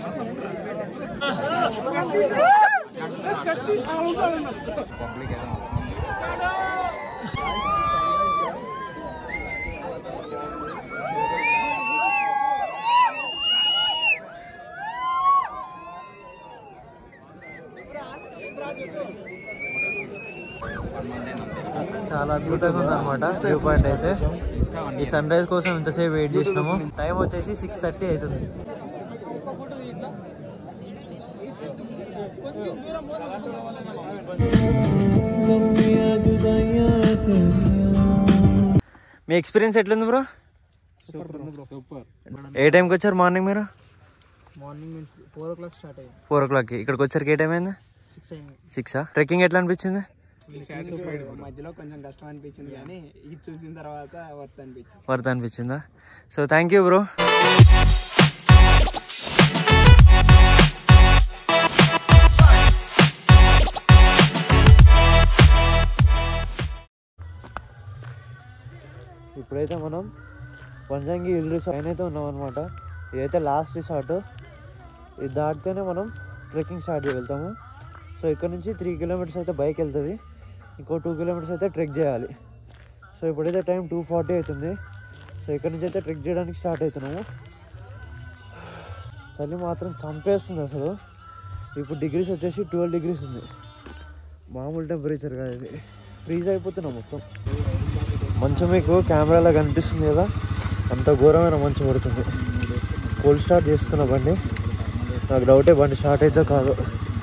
చాలా అద్భుతంగా ఉంది అనమాట వ్యూ పాయింట్ అయితే ఈ సన్ రైజ్ కోసం ఇంతసేపు వెయిట్ చేసినాము టైం వచ్చేసి సిక్స్ థర్టీ అవుతుంది మీ ఎక్స్పీరియన్స్ ఎట్లుంది బ్రో సూపర్ ఏ టైంకి వచ్చారు మార్నింగ్ మీరు morning four o'clock start అయ్యింది ఫోర్ ఓ క్లాక్కి ఇక్కడికి వచ్చరికి ఏ టైం అయింది సిక్స్ అయింది సిక్సా ట్రెక్కింగ్ ఎట్లా అనిపించింది మధ్యలో కొంచెం కష్టం అనిపించింది కానీ ఇది చూసిన తర్వాత వర్త్ అనిపించింది వర్త్ అనిపించిందా సో థ్యాంక్ యూ బ్రో ఇప్పుడైతే మనం వంజంగి హిల్ రిసార్ట్ పైన అయితే ఉన్నాం అనమాట ఇదైతే లాస్ట్ రిసార్ట్ ఇది దాటితేనే మనం ట్రెక్కింగ్ స్టార్ట్ చేయగలుగుతాము సో ఇక్కడ నుంచి త్రీ కిలోమీటర్స్ అయితే బైక్ వెళ్తుంది ఇంకో టూ కిలోమీటర్స్ అయితే ట్రెక్ చేయాలి సో ఇప్పుడైతే టైం టూ ఫార్టీ అవుతుంది సో ఇక్కడ నుంచి అయితే ట్రెక్ చేయడానికి స్టార్ట్ అవుతున్నాము చలి మాత్రం చంపేస్తుంది అసలు ఇప్పుడు డిగ్రీస్ వచ్చేసి ట్వెల్వ్ డిగ్రీస్ ఉంది మామూలు టెంపరేచర్ కాదు ఇది ఫ్రీజ్ అయిపోతున్నాం మొత్తం మంచు మీకు కెమెరాలో కనిపిస్తుంది కదా అంత ఘోరమైన మంచు పడుతుంది కోల్డ్ స్టార్ట్ చేస్తున్నా బండి నాకు డౌటే బండి స్టార్ట్ అయితే కాదు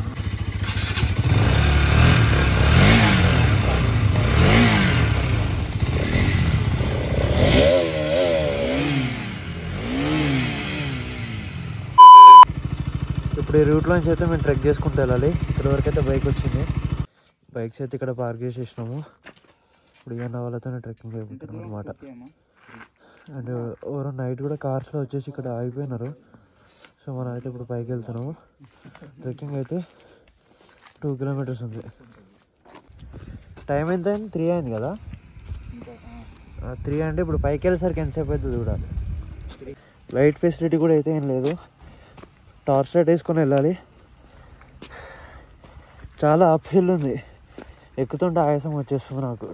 ఇప్పుడు ఈ రూట్లో నుంచి అయితే మేము ట్రెక్ చేసుకుంటూ వెళ్ళాలి ఇక్కడ వరకు అయితే బైక్ వచ్చింది బైక్స్ అయితే ఇక్కడ పార్క్ చేసేసినాము ఇప్పుడు ఈ అన్న వాళ్ళతోనే ట్రెక్కింగ్ అయిపోతున్నాం అనమాట అండ్ ఎవరో నైట్ కూడా కార్స్లో వచ్చేసి ఇక్కడ ఆగిపోయినారు సో మనం అయితే ఇప్పుడు పైకి వెళ్తున్నాము ట్రెక్కింగ్ అయితే టూ కిలోమీటర్స్ ఉంది టైం ఎంత అయింది త్రీ అయింది కదా త్రీ అంటే ఇప్పుడు పైకి వెళ్ళేసరికి ఎంతసేపు అవుతుంది చూడాలి లైట్ ఫెసిలిటీ కూడా అయితే ఏం లేదు టార్చ్ లైట్ వేసుకొని వెళ్ళాలి చాలా అప్ హిల్ ఉంది ఎక్కుతుంటే ఆయాసం వచ్చేస్తుంది నాకు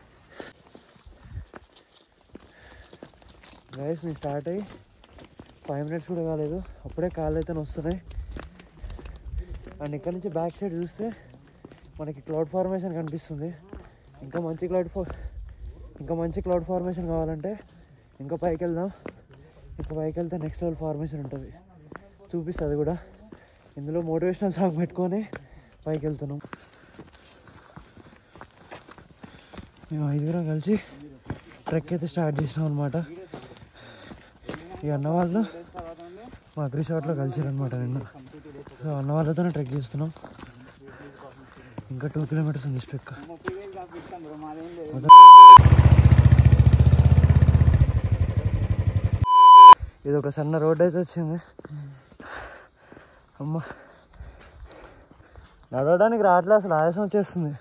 గైస్ నేను స్టార్ట్ అయ్యి ఫైవ్ మినిట్స్ కూడా కాలేదు అప్పుడే కాళ్ళు అయితే వస్తున్నాయి అండ్ ఇక్కడ నుంచి బ్యాక్ సైడ్ చూస్తే మనకి క్లౌడ్ ఫార్మేషన్ కనిపిస్తుంది ఇంకా మంచి క్లౌడ్ ఫా ఇంకా మంచి క్లౌడ్ ఫార్మేషన్ కావాలంటే ఇంకా పైకి వెళ్దాం ఇంకా పైకి వెళ్తే నెక్స్ట్ లెవెల్ ఫార్మేషన్ ఉంటుంది చూపిస్తుంది కూడా ఇందులో మోటివేషనల్ సాంగ్ పెట్టుకొని పైకి వెళ్తున్నాం మేము ఐదుగురం కలిసి ట్రెక్ అయితే స్టార్ట్ చేసినాం అనమాట ఈ అన్న వాళ్ళు మా రిసార్ట్లో కలిసారనమాట నిన్న సో అన్న వాళ్ళతోనే ట్రెక్ చేస్తున్నాం ఇంకా టూ కిలోమీటర్స్ ఉంది ట్రెక్ ఇది ఒక సన్న రోడ్ అయితే వచ్చింది అమ్మ నడవడానికి రావట్లే అసలు ఆయాసం వచ్చేస్తుంది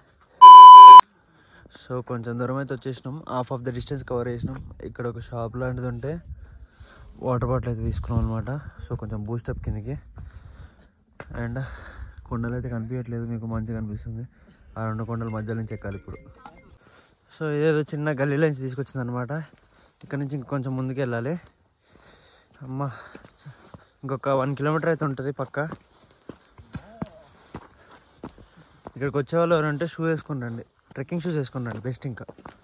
సో కొంచెం దూరం అయితే వచ్చేసినాం half of the distance cover చేసినాం ఇక్కడ ఒక షాప్ లాంటిది ఉంటే వాటర్ బాటిల్ అయితే తీసుకున్నాం అనమాట సో కొంచెం బూస్టప్ కిందకి అండ్ కొండలు అయితే కనిపించట్లేదు మీకు మంచిగా కనిపిస్తుంది ఆ రెండు కొండల మధ్య నుంచి ఎక్కాలి ఇప్పుడు సో ఇదేదో చిన్న గల్లీలో నుంచి తీసుకొచ్చింది అనమాట ఇక్కడ నుంచి ఇంకొంచెం ముందుకు వెళ్ళాలి అమ్మ ఇంకొక వన్ కిలోమీటర్ అయితే ఉంటుంది పక్క ఇక్కడికి వచ్చే వాళ్ళు ఎవరంటే షూ వేసుకుంటండి ట్రెక్కింగ్ షూస్ వేసుకుంటండి బెస్ట్ ఇంకా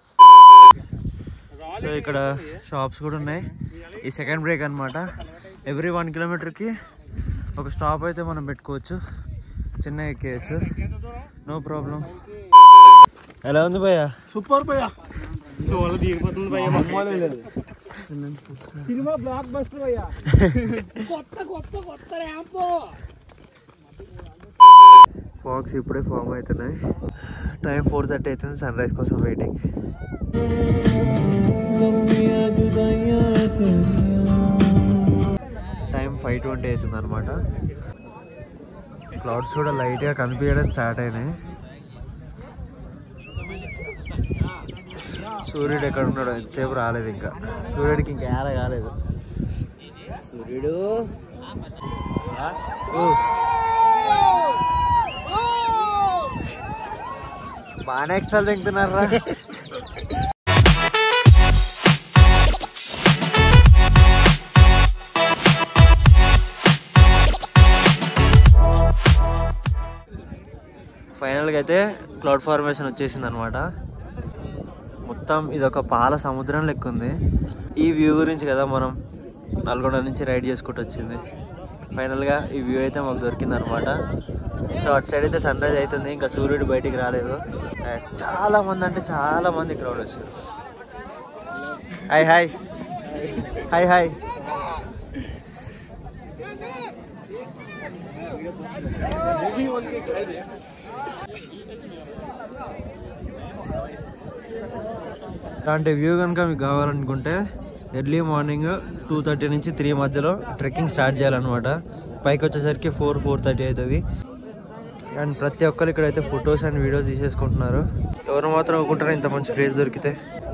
సో ఇక్కడ షాప్స్ కూడా ఉన్నాయి ఈ సెకండ్ బ్రేక్ అనమాట ఎవ్రీ వన్ కిలోమీటర్కి ఒక స్టాప్ అయితే మనం పెట్టుకోవచ్చు చిన్న ఎక్కేయచ్చు నో ప్రాబ్లం ఎలా ఉంది భయ్య సూపర్ భయ్యా సినిమా బ్లాక్ బస్టర్ భయ్యా కొత్త కొత్త కొత్త ర్యాంప్ ఫాగ్స్ ఇప్పుడే ఫామ్ అవుతున్నాయి టైం ఫోర్ థర్టీ అవుతుంది సన్ రైజ్ కోసం వెయిటింగ్ టైం ఫైవ్ ట్వంటీ అవుతుంది అనమాట క్లౌడ్స్ కూడా లైట్గా కనిపించడం స్టార్ట్ అయినాయి సూర్యుడు ఎక్కడ ఉన్నాడు ఎంతసేపు రాలేదు ఇంకా సూర్యుడికి ఇంకా ఏల కాలేదు సూర్యుడు బాగానే ఎక్స్ట్రా తింటున్నారా ఫైనల్గా అయితే క్లౌడ్ ఫార్మేషన్ వచ్చేసింది అనమాట మొత్తం ఇది ఒక పాల సముద్రం లెక్క ఉంది ఈ వ్యూ గురించి కదా మనం నల్గొండ నుంచి రైడ్ చేసుకుంటూ వచ్చింది ఫైనల్గా ఈ వ్యూ అయితే మాకు దొరికింది అనమాట సో అటు సైడ్ అయితే సన్ రైజ్ అవుతుంది ఇంకా సూర్యుడు బయటికి రాలేదు And చాలా మంది అంటే చాలా మంది క్రౌడ్ వచ్చారు హాయ్ హాయ్ హాయ్ హాయ్ ఇలాంటి వ్యూ కనుక మీకు కావాలనుకుంటే ఎర్లీ మార్నింగ్ టూ థర్టీ నుంచి త్రీ మధ్యలో ట్రెక్కింగ్ స్టార్ట్ చేయాలన్నమాట పైకి వచ్చేసరికి ఫోర్ ఫోర్ థర్టీ అవుతుంది అండ్ ప్రతి ఒక్కరు ఇక్కడైతే ఫొటోస్ అండ్ వీడియోస్ తీసేసుకుంటున్నారు ఎవరు మాత్రం అనుకుంటారు ఇంత మంచి ప్లేస్ దొరికితే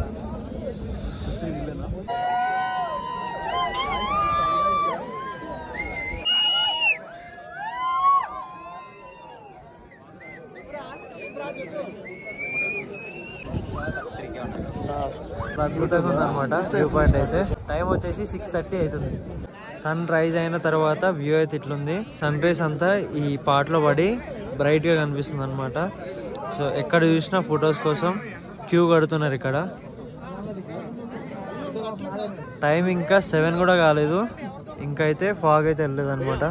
అద్భుతంగా ఉందన్నమాట వ్యూ పాయింట్ అయితే టైం వచ్చేసి సిక్స్ థర్టీ అవుతుంది సన్ రైజ్ అయిన తర్వాత వ్యూ అయితే ఇట్లుంది సన్ రైజ్ అంతా ఈ పాటలో పడి బ్రైట్ గా కనిపిస్తుంది అనమాట సో ఎక్కడ చూసినా ఫొటోస్ కోసం క్యూ కడుతున్నారు ఇక్కడ టైం ఇంకా సెవెన్ కూడా కాలేదు ఇంకా అయితే ఫాగ్ అయితే వెళ్ళలేదు అనమాట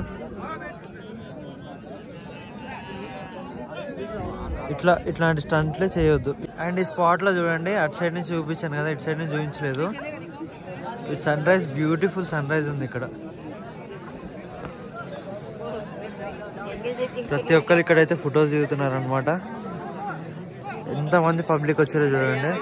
ఇట్లా ఇట్లాంటి స్టంట్లే చేయొద్దు అండ్ ఈ స్పాట్ లో చూడండి అటు సైడ్ నుంచి చూపించాను కదా ఇటు సైడ్ నుంచి చూపించలేదు ఈ sunrise beautiful sunrise ఉంది ఇక్కడ ప్రతి ఒక్కరు ఇక్కడైతే ఫొటోస్ దిగుతున్నారు అనమాట ఎంతమంది పబ్లిక్ వచ్చారో చూడండి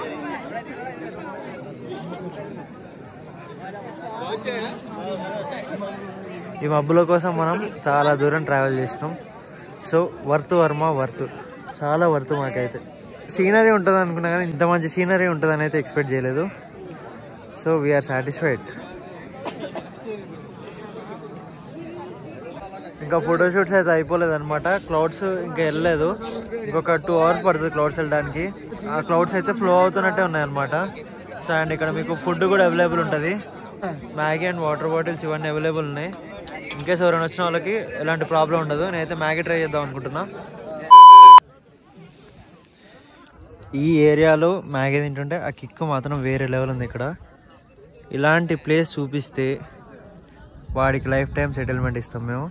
ఈ మబ్బుల కోసం మనం చాలా దూరం ట్రావెల్ చేసినాం సో వర్త్ వర్మ వర్త్ చాలా వర్త్ మాకైతే సీనరీ ఉంటుంది అనుకున్నా కానీ ఇంత మంచి సీనరీ ఉంటుందని అయితే ఎక్స్పెక్ట్ చేయలేదు సో వీఆర్ సాటిస్ఫైడ్ ఇంకా ఫోటోషూట్స్ అయితే అయిపోలేదు అనమాట క్లౌడ్స్ ఇంకా వెళ్ళలేదు ఇంకొక టూ అవర్స్ పడుతుంది క్లౌడ్స్ వెళ్ళడానికి ఆ క్లౌడ్స్ అయితే ఫ్లో అవుతున్నట్టే ఉన్నాయన్నమాట సో అండ్ ఇక్కడ మీకు ఫుడ్ కూడా అవైలబుల్ ఉంటుంది మ్యాగీ అండ్ వాటర్ బాటిల్స్ ఇవన్నీ అవైలబుల్ ఉన్నాయి ఇంకేస్ ఎవరైనా వచ్చిన వాళ్ళకి ఎలాంటి ప్రాబ్లం ఉండదు నేనైతే మ్యాగీ ట్రై చేద్దాం అనుకుంటున్నా ఈ ఏరియాలో మ్యాగీ తింటుంటే ఆ కిక్ మాత్రం వేరే లెవెల్ ఉంది ఇక్కడ ఇలాంటి ప్లేస్ చూపిస్తే వాడికి లైఫ్ టైం సెటిల్మెంట్ ఇస్తాం మేము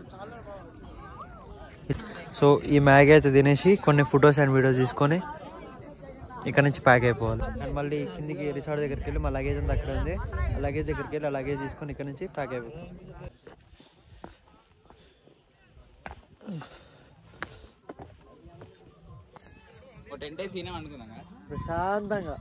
సో ఈ మ్యాగీ అయితే తినేసి కొన్ని ఫొటోస్ అండ్ వీడియోస్ తీసుకొని ఇక్కడ నుంచి ప్యాక్ అయిపోవాలి అండ్ మళ్ళీ కిందికి రిసార్ట్ దగ్గరికి వెళ్ళి మా లగేజ్ అంతా అక్కడ ఉంది ఆ లగేజ్ దగ్గరికి వెళ్ళి ఆ లగేజ్ తీసుకొని ఇక్కడ నుంచి ప్యాక్ అయిపోతాం ఒక టెన్ డేస్ సీనే అనుకున్నాం కదా ప్రశాంతంగా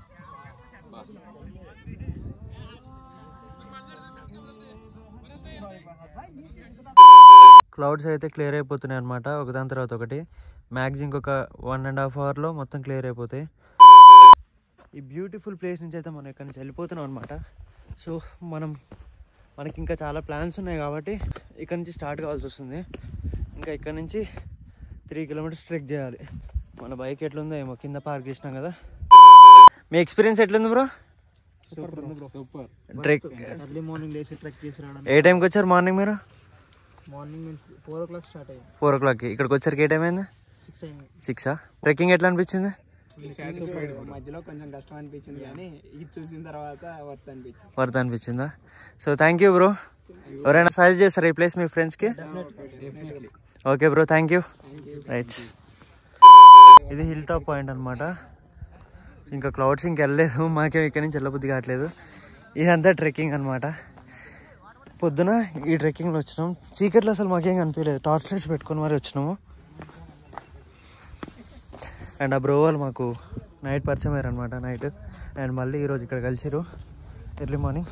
క్లౌడ్స్ అయితే క్లియర్ అయిపోతున్నాయి అనమాట ఒకదాని తర్వాత ఒకటి మ్యాక్స్ ఇంకొక వన్ అండ్ హాఫ్ అవర్లో మొత్తం క్లియర్ అయిపోతాయి ఈ బ్యూటిఫుల్ ప్లేస్ నుంచి అయితే మనం ఇక్కడ నుంచి వెళ్ళిపోతున్నాం అనమాట సో మనం మనకి ఇంకా చాలా ప్లాన్స్ ఉన్నాయి కాబట్టి ఇక్కడ నుంచి స్టార్ట్ కావాల్సి వస్తుంది ఇంకా ఇక్కడ నుంచి త్రీ కిలోమీటర్స్ ట్రెక్ చేయాలి మన బైక్ ఎట్లుందో ఏమో కింద పార్క్ చేసినాం కదా మీ ఎక్స్పీరియన్స్ ఎట్లుంది bro super super trek early morning లేచి ట్రెక్ చేసి రావడం ఏ టైంకి వచ్చారు మార్నింగ్ మీరు morning four o'clock start అయ్యింది ఫోర్ ఓ క్లాక్కి ఇక్కడికి వచ్చరికి ఏ టైం అయింది సిక్స్ అయింది సిక్సా ట్రెక్కింగ్ ఎట్లా అనిపించింది మధ్యలో కొంచెం కష్టం అనిపించింది కానీ ఇది చూసిన తర్వాత వర్త్ అనిపించింది వర్త్ అనిపించిందా సో థ్యాంక్ యూ బ్రో ఎవరైనా సజెస్ట్ చేస్తారా ఈ ప్లేస్ మీ ఫ్రెండ్స్కి definitely okay bro thank you right ఇది హిల్ టాప్ పాయింట్ అనమాట ఇంకా క్లౌడ్స్ ఇంక వెళ్ళలేదు మాకేం ఇక్కడ నుంచి వెళ్ళబుద్ధి కావట్లేదు ఇదంతా ట్రెక్కింగ్ అనమాట పొద్దున ఈ ట్రెక్కింగ్లో వచ్చినాం చీకట్లో అసలు మాకేం కనిపించలేదు టార్చ్ లైట్స్ పెట్టుకొని మరి వచ్చినాము అండ్ ఆ బ్రో వాళ్ళు మాకు నైట్ పరిచయం అయ్యారు అనమాట నైట్ అండ్ మళ్ళీ ఈరోజు ఇక్కడ కలిసిరు ఎర్లీ మార్నింగ్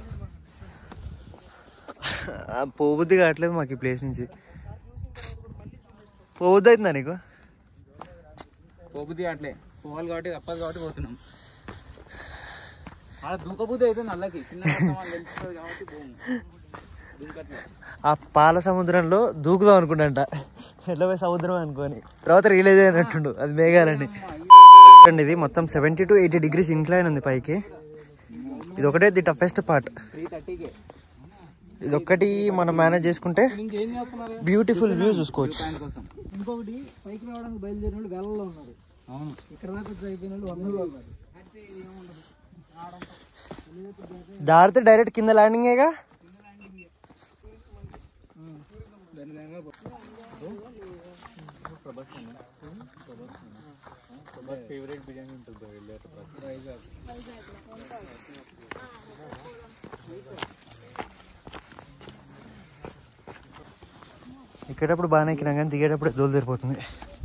పోబుద్ది కావట్లేదు మాకు ఈ ప్లేస్ నుంచి పోబుద్ది అవుతుందా నీకు పోబుద్ది అట్లే పోవాలి కాబట్టి తప్పదు కాబట్టి పోతున్నాం ఆడ దూకబుద్ధి అయితే నల్లకి చిన్న కష్టం అని తెలుస్తుంది కాబట్టి పోము ఆ పాల సముద్రంలో దూకుదాం అనుకుంటా ఎట్లా పోయి సముద్రం అనుకోని తర్వాత రియలైజ్ అయినట్టుండు అది మేఘాలని చూడండి ఇది మొత్తం seventy to eighty degrees incline ఉంది పైకి ఇది ఒకటే ది టఫెస్ట్ పార్ట్ త్రీ థర్టీకే ఇది ఒక్కటి మనం మేనేజ్ చేసుకుంటే ఇంకేం చేస్తున్నారు బ్యూటిఫుల్ వ్యూ చూసుకోవచ్చు ఇంకొకటి పైకి రావడానికి బయలుదేరిన వాళ్ళు వేలలో ఉన్నారు అవును ఇక్కడ దాకా వచ్చి అయిపోయిన వాళ్ళు వందలో ఉన్నారు దారితే డైరెక్ట్ కింద ల్యాండింగేగా ఎక్కేటప్పుడు బాగానే ఎక్కినా కానీ దిగేటప్పుడు దోలు తెరిపోతుంది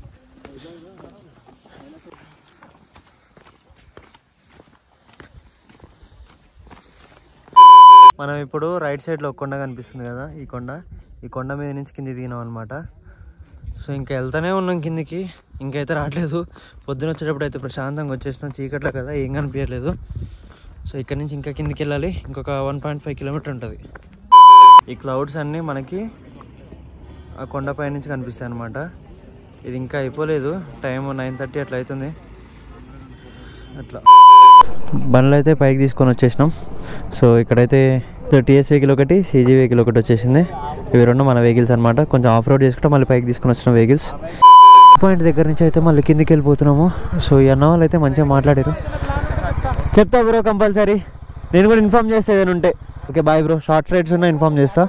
మనం ఇప్పుడు రైట్ సైడ్లో ఒక కొండ కనిపిస్తుంది కదా ఈ కొండ ఈ కొండ మీద నుంచి కింది దిగినాం అనమాట సో ఇంకా వెళ్తానే ఉన్నాం కిందికి ఇంకైతే రావట్లేదు పొద్దున వచ్చేటప్పుడు అయితే ప్రశాంతంగా వచ్చేసినాం చీకట్లో కదా ఏం కనిపించలేదు సో ఇక్కడ నుంచి ఇంకా కిందికి వెళ్ళాలి ఇంకొక వన్ పాయింట్ ఫైవ్ కిలోమీటర్ ఉంటుంది ఈ క్లౌడ్స్ అన్నీ మనకి ఆ కొండపై నుంచి కనిపిస్తాయి అనమాట ఇది ఇంకా అయిపోలేదు టైం నైన్ థర్టీ అట్లా అవుతుంది అట్లా బండ్లు అయితే పైకి తీసుకొని వచ్చేసినాం సో ఇక్కడైతే టీఎస్ వెహికల్ ఒకటి సీజీ వెహికల్ ఒకటి వచ్చేసింది ఇవి రెండు మన వెహికల్స్ అనమాట కొంచెం ఆఫ్ రోడ్ చేసుకుంటే మళ్ళీ పైకి తీసుకొని వచ్చిన వెహికల్స్ పాయింట్ దగ్గర నుంచి అయితే మళ్ళీ కిందికి వెళ్ళిపోతున్నాము సో ఈ అన్న వాళ్ళు అయితే మంచిగా మాట్లాడారు చెప్తా బ్రో కంపల్సరీ నేను కూడా ఇన్ఫామ్ చేస్తా ఏదైనా ఉంటే okay bye bro short rides ఉన్నా ఇన్ఫామ్ చేస్తా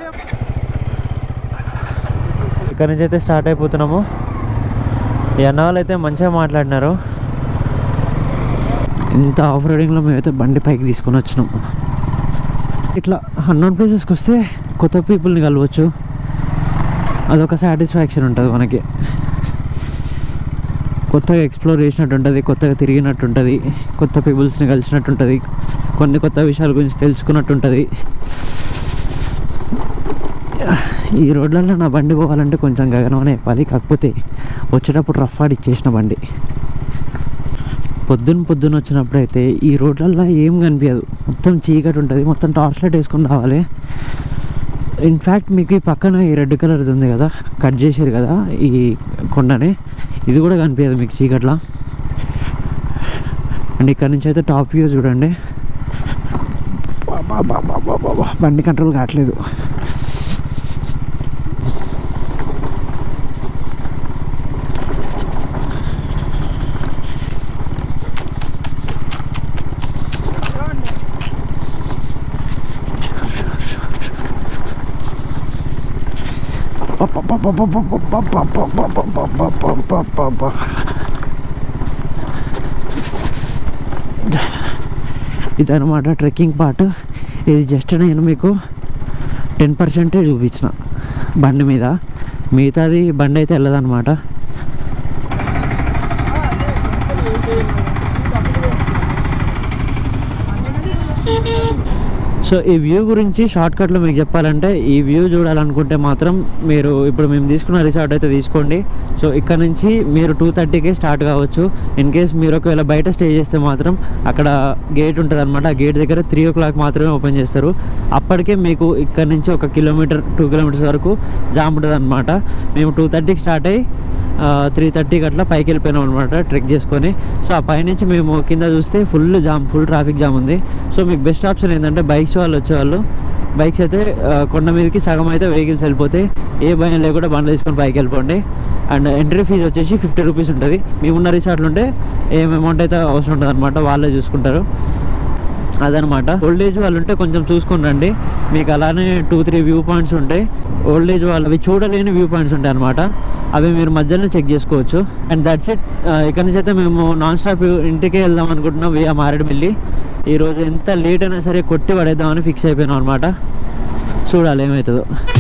ఇక్కడ నుంచి అయితే స్టార్ట్ అయిపోతున్నాము ఈ అన్న వాళ్ళు అయితే మంచిగా మాట్లాడినారు ఇంత ఆఫ్ రోడింగ్లో మేమైతే బండి పైకి తీసుకొని వచ్చినాం ఇట్లా అన్నోన్ ప్లేసెస్కి వస్తే కొత్త పీపుల్ని కలవచ్చు అదొక సాటిస్ఫాక్షన్ ఉంటుంది మనకి కొత్తగా ఎక్స్ప్లోర్ చేసినట్టు ఉంటుంది కొత్తగా తిరిగినట్టు ఉంటుంది కొత్త పీపుల్స్ని కలిసినట్టు ఉంటుంది కొన్ని కొత్త విషయాల గురించి తెలుసుకున్నట్టు ఉంటుంది ఈ రోడ్లలో నా బండి పోవాలంటే కొంచెం గగనమనే చెప్పాలి కాకపోతే వచ్చేటప్పుడు రఫ్ ఆడిచ్చేసిన బండి పొద్దున్న పొద్దున్న వచ్చినప్పుడు అయితే ఈ రోడ్లల్లో ఏం కనిపించదు మొత్తం చీకటి ఉంటుంది మొత్తం టార్చ్ లైట్ వేసుకొని రావాలి ఇన్ఫ్యాక్ట్ మీకు ఈ పక్కన ఈ రెడ్ కలర్ది ఉంది కదా కట్ చేసారు కదా ఈ కొండని ఇది కూడా కనిపించదు మీకు చీకట్లా అండ్ ఇక్కడ నుంచి అయితే టాప్ వ్యూ చూడండి బాబా బాబా బాబా బా. బండి కంట్రోల్ కావట్లేదు ఇదనమాట ట్రెక్కింగ్ పార్ట్ ఇది జస్ట్ నేను మీకు టెన్ పర్సెంటే చూపించిన బండి మీద మిగతాది బండి అయితే వెళ్ళదన్నమాట సో ఈ వ్యూ గురించి షార్ట్ కట్లో మీకు చెప్పాలంటే ఈ వ్యూ చూడాలనుకుంటే మాత్రం మీరు ఇప్పుడు మేము తీసుకున్న రిసార్ట్ అయితే తీసుకోండి సో ఇక్కడ నుంచి మీరు టూ థర్టీకే స్టార్ట్ కావచ్చు ఇన్ కేస్ మీరు ఒకవేళ బయట స్టే చేస్తే మాత్రం అక్కడ గేట్ ఉంటుంది అనమాట ఆ గేట్ దగ్గర త్రీ ఓ క్లాక్ మాత్రమే ఓపెన్ చేస్తారు అప్పటికే మీకు ఇక్కడ నుంచి ఒక కిలోమీటర్ టూ కిలోమీటర్స్ వరకు జామ్ ఉంటుంది అనమాట మేము టూ థర్టీకి స్టార్ట్ అయ్యి త్రీ థర్టీకి అట్లా పైకి వెళ్ళిపోయినాం అనమాట ట్రెక్ చేసుకొని సో ఆ పైనుంచి మేము కింద చూస్తే full jam full traffic jam ఉంది సో మీకు బెస్ట్ ఆప్షన్ ఏంటంటే బైక్స్ వాళ్ళు వచ్చేవాళ్ళు బైక్స్ అయితే ఆ, కొండ మీదకి సగం అయితే వెహికల్స్ వెళ్ళిపోతాయి ఏ భయం లేకుండా బండ్లు తీసుకొని పైకి వెళ్ళిపోండి అండ్ ఎంట్రీ ఫీజు వచ్చేసి ఫిఫ్టీ రూపీస్ ఉంటుంది మేమున్న రిసార్ట్లు ఉంటే ఏం అమౌంట్ అయితే అవసరం ఉంటుంది అనమాట వాళ్ళే చూసుకుంటారు అదనమాట ఓల్డ్ ఏజ్ వాళ్ళు ఉంటే కొంచెం చూసుకుని రండి మీకు అలానే టూ త్రీ వ్యూ పాయింట్స్ ఉంటాయి ఓల్డ్ ఏజ్ వాళ్ళు అవి చూడలేని వ్యూ పాయింట్స్ ఉంటాయి అనమాట అవి మీరు మధ్యలో చెక్ చేసుకోవచ్చు అండ్ దట్స్ ఇట్ ఇక్కడ నుంచి అయితే మేము నాన్ స్టాప్ ఇంటికే వెళ్దాం అనుకుంటున్నాం వియా మారేడుమిల్లి ఈరోజు ఎంత లేట్ అయినా సరే కొట్టి పడేద్దామని ఫిక్స్ అయిపోయినాం అనమాట చూడాలి ఏమవుతుందో